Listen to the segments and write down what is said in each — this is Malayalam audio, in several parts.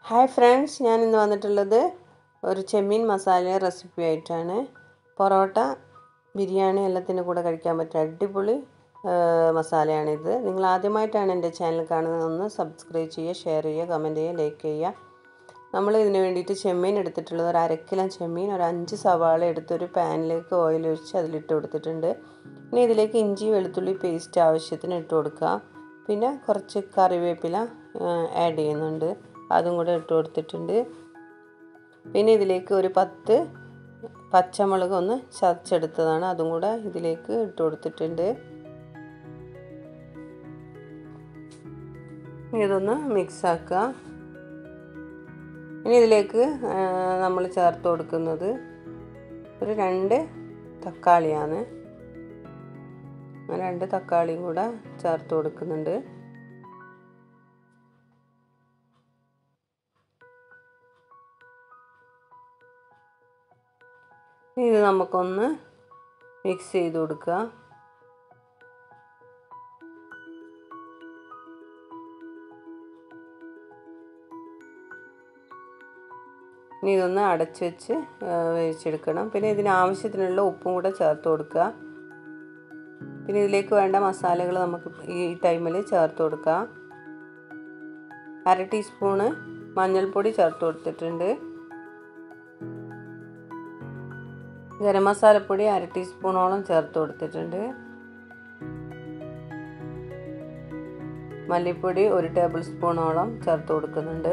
ഹായ് ഫ്രണ്ട്സ് ഞാൻ ഇന്ന് വന്നിട്ടുള്ളത് ഒരു ചെമ്മീൻ മസാല റെസിപ്പി ആയിട്ടാണ് പൊറോട്ട ബിരിയാണി എല്ലാത്തിൻ്റെ കൂടെ കഴിക്കാൻ പറ്റിയ അടിപൊളി മസാലയാണിത് നിങ്ങൾ ആദ്യമായിട്ടാണ് എൻ്റെ ചാനൽ കാണുന്നത് ഒന്ന് സബ്സ്ക്രൈബ് ചെയ്യുക ഷെയർ ചെയ്യുക കമൻറ്റ് ചെയ്യുക ലൈക്ക് ചെയ്യുക നമ്മൾ ഇതിന് വേണ്ടിയിട്ട് ചെമ്മീൻ എടുത്തിട്ടുള്ളത് ഒരു അര കിലോ ചെമ്മീൻ ഒരു അഞ്ച് സവാള എടുത്ത് ഒരു പാനിലേക്ക് ഓയിൽ ഒഴിച്ച് അതിലിട്ട് കൊടുത്തിട്ടുണ്ട് ഇനി ഇതിലേക്ക് ഇഞ്ചി വെളുത്തുള്ളി പേസ്റ്റ് ആവശ്യത്തിന് ഇട്ട് കൊടുക്കുക പിന്നെ കുറച്ച് കറിവേപ്പില ആഡ് ചെയ്യുന്നുണ്ട് അതും കൂടെ ഇട്ട് കൊടുത്തിട്ടുണ്ട് പിന്നെ ഇതിലേക്ക് ഒരു പത്ത് പച്ചമുളക് ഒന്ന് ചതച്ചെടുത്തതാണ് അതും കൂടെ ഇതിലേക്ക് ഇട്ട് കൊടുത്തിട്ടുണ്ട് ഇതൊന്ന് മിക്സ് ആക്കുക ഇനി ഇതിലേക്ക് നമ്മൾ ചേർത്ത് കൊടുക്കുന്നത് ഒരു രണ്ട് തക്കാളിയാണ് രണ്ട് തക്കാളിയും കൂടെ ചേർത്ത് കൊടുക്കുന്നുണ്ട് ഇത് നമുക്കൊന്ന് മിക്സ് ചെയ്ത് കൊടുക്കുക ഇനി ഇതൊന്ന് അടച്ച് വെച്ച് വേവിച്ചെടുക്കണം പിന്നെ ഇതിന് ആവശ്യത്തിനുള്ള ഉപ്പും കൂടെ ചേർത്ത് കൊടുക്കുക പിന്നെ ഇതിലേക്ക് വേണ്ട മസാലകൾ നമുക്ക് ഈ ടൈമിൽ ചേർത്ത് കൊടുക്കുക അര ടീസ്പൂണ് മഞ്ഞൾപ്പൊടി ചേർത്ത് കൊടുത്തിട്ടുണ്ട് ഗരം മസാലപ്പൊടി അര ടീസ്പൂണോളം ചേർത്ത് കൊടുത്തിട്ടുണ്ട് മല്ലിപ്പൊടി ഒരു ടേബിൾ സ്പൂണോളം ചേർത്ത് കൊടുക്കുന്നുണ്ട്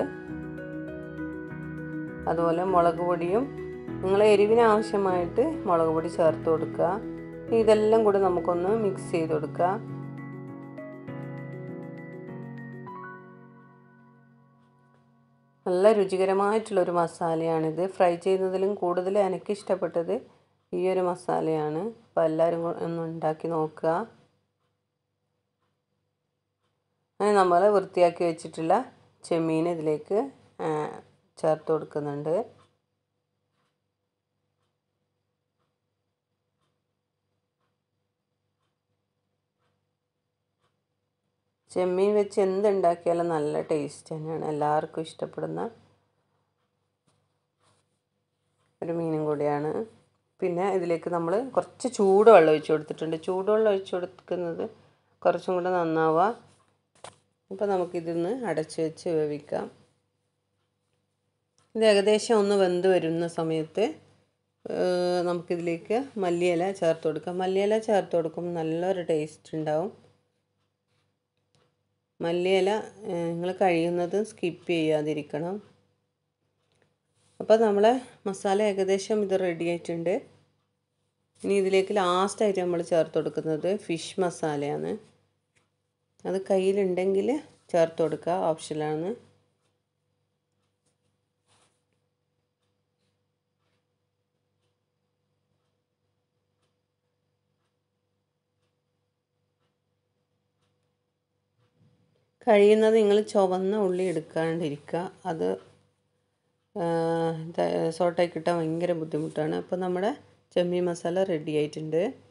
അതുപോലെ മുളക് പൊടിയും നിങ്ങൾ എരിവിന് ആവശ്യമായിട്ട് മുളക് പൊടി ചേർത്ത് കൊടുക്കുക ഇതെല്ലാം കൂടി നമുക്കൊന്ന് മിക്സ് ചെയ്ത് കൊടുക്കുക നല്ല രുചികരമായിട്ടുള്ളൊരു മസാലയാണിത് ഫ്രൈ ചെയ്യുന്നതിലും കൂടുതൽ എനിക്ക് ഇഷ്ടപ്പെട്ടത് ഈ ഒരു മസാലയാണ് അപ്പോൾ എല്ലാവരും ഒന്ന് ഉണ്ടാക്കി നോക്കുക അങ്ങനെ നമ്മൾ വൃത്തിയാക്കി വെച്ചിട്ടുള്ള ചെമ്മീൻ ഇതിലേക്ക് ചേർത്ത് കൊടുക്കുന്നുണ്ട് ചെമ്മീൻ വെച്ച് എന്തുണ്ടാക്കിയാലും നല്ല ടേസ്റ്റ് തന്നെയാണ് എല്ലാവർക്കും ഇഷ്ടപ്പെടുന്ന ഒരു മീനും കൂടിയാണ് പിന്നെ ഇതിലേക്ക് നമ്മൾ കുറച്ച് ചൂടുവെള്ളം ഒഴിച്ച് കൊടുത്തിട്ടുണ്ട് ചൂടുവെള്ളം ഒഴിച്ച് കൊടുക്കുന്നത് കുറച്ചും കൂടെ നന്നാവുക അപ്പോൾ നമുക്കിതൊന്ന് അടച്ച് വെച്ച് വേവിക്കാം ഇത് ഏകദേശം ഒന്ന് വെന്ത് വരുന്ന സമയത്ത് നമുക്കിതിലേക്ക് മല്ലിയില ചേർത്ത് കൊടുക്കാം മല്ലിയില ചേർത്ത് കൊടുക്കുമ്പോൾ നല്ലൊരു ടേസ്റ്റ് ഉണ്ടാവും മല്ലിയില നിങ്ങൾ കഴിയുന്നതും സ്കിപ്പ് ചെയ്യാതിരിക്കണം അപ്പോൾ നമ്മളെ മസാല ഏകദേശം ഇത് റെഡി ആയിട്ടുണ്ട് ഇനി ഇതിലേക്ക് ലാസ്റ്റായിട്ട് നമ്മൾ ചേർത്ത് കൊടുക്കുന്നത് ഫിഷ് മസാലയാണ് അത് കയ്യിലുണ്ടെങ്കിൽ ചേർത്ത് കൊടുക്കുക ഓപ്ഷനാണ് കഴിയുന്നത് നിങ്ങൾ ചുവന്ന ഉള്ളി എടുക്കാണ്ടിരിക്കുക അത് സോട്ടായി കിട്ടാൻ ഭയങ്കര ബുദ്ധിമുട്ടാണ് അപ്പോൾ നമ്മുടെ ചെമ്മീൻ മസാല റെഡി ആയിട്ടുണ്ട്